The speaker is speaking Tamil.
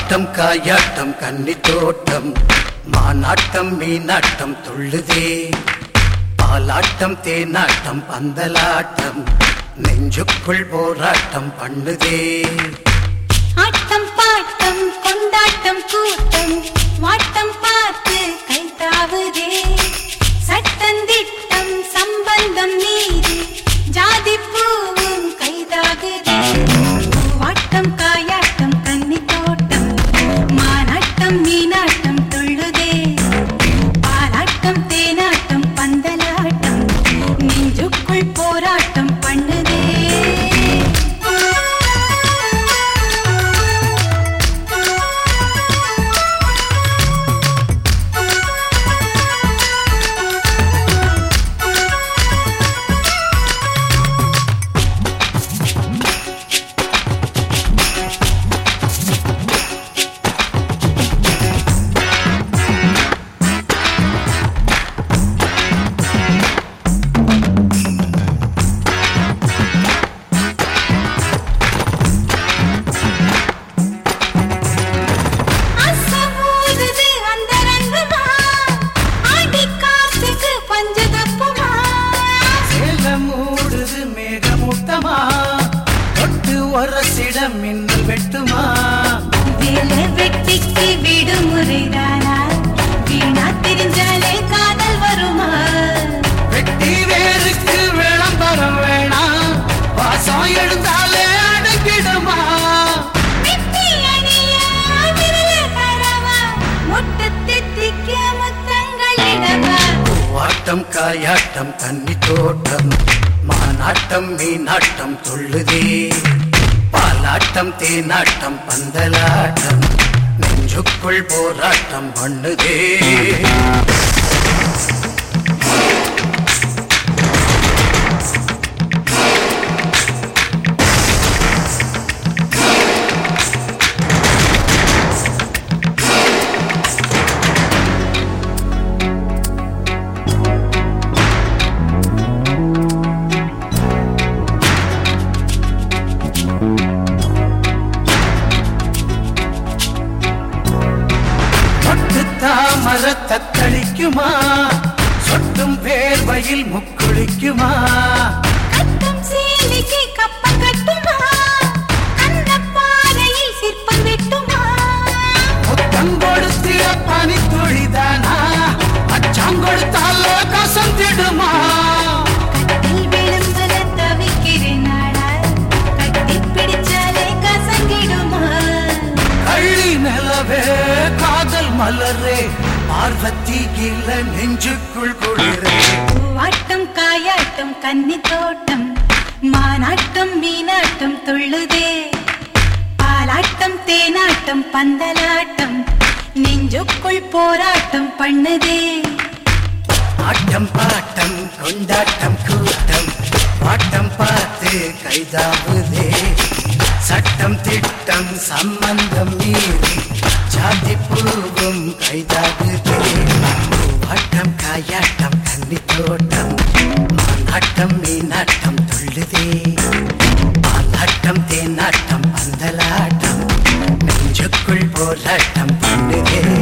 ஆட்டம் காயாட்டம் கன்னி தோட்டம் மானாட்டம் மீனாட்டம் துள்ளுதே பாலாட்டம் தேனாட்டம் பந்தலாட்டம் நெஞ்சுக்குள் போராட்டம் பண்ணுதே ஆட்டம் பாட்டம் கொண்டாட்டம் கூட்டம் வாட்டம் பார்த்து கை தாவுதே சட்டந்திட்டம் சம்பந்தம் நீதி ஜாதி பூவும் கைதாகுதே வாட்டம் காயாட்டம் கன்னி தோட்டம் மானாட்டம் மீனாட்டம் துள்ளுதே பாலாட்டம் தேனாட்டம் பந்தலாட்டம் நெஞ்சுக்குள் போராட்டம் பண்ணுதே அசமூதுது அந்தரங்கமா, ஆடிக்காத்துக்கு பஞ்சதப்புமா. சேலம் மூடுது மேகமூட்டமா தொட்டு ஒரசிட மின்னல் வெட்டுமா வேலை வெட்டிக்கு விடுமுறைதானா? வீணா திரிஞ்சாலே காதல் வருமா? வெட்டி வேருக்கு விளம்பரம் வேணாம் வாசம் எழுந்தாலே அடங்கிடுமா வெட்டி அணிய விரல தரவா? மொட்டு தித்திக்க முத்தங்களிடவா? ஆட்டம் காயாட்டம் கன்னி தோட்டம் மானாட்டம் மீனாட்டம் துள்ளுதே பாலாட்டம் தேனாட்டம் பந்தலாட்டம் நெஞ்சுக்குள் போராட்டம் பண்ணுதே தொட்டு தாமர தத்தளிக்குமா சொட்டும் வேர்வையில் முக்குளிக்குமா கட்டும் சேலைக்கு கப்பம் கட்டுமா? அந்தப் பாறையில் சிற்பம் வெட்டுமா? முத்தம் கொடுத்திய பனி துளிதானா அச்சம் கொடுத்தாலோ கசந்திடுமா கட்டில் விழும்புல தவிக்கிறேன் நாடா. கட்டிப் பிடிச்சாலே கசங்கிடுமா? கள்ளி நிலவே காதல் மலரே பார்வதி இல்ல நெஞ்சுக்குள் குளிரே பூவாட்டம் காயாட்டம் கன்னி தோட்டம் மானாட்டம் மீனாட்டம் துள்ளுதே பாலாட்டம் தேனாட்டம் பந்தலாட்டம் நெஞ்சுக்குள் போராட்டம் பண்ணுதே ஆட்டம் பாட்டம் கொண்டாட்டம் கூட்டம் பாட்டம் பார்த்து கைதாவுதே சட்டம் திட்டம் சம்பந்தம் மீறி ஜாதி பூவும் கைதாகுதே ஆட்டம் காயாட்டம் கன்னி தோட்டம் மானாட்டம் மீனாட்டம் துள்ளுதே பாலாட்டம் தேனாட்டம் பந்தலாட்டம் நெஞ்சுக்குள் போராட்டம் பண்ணுதே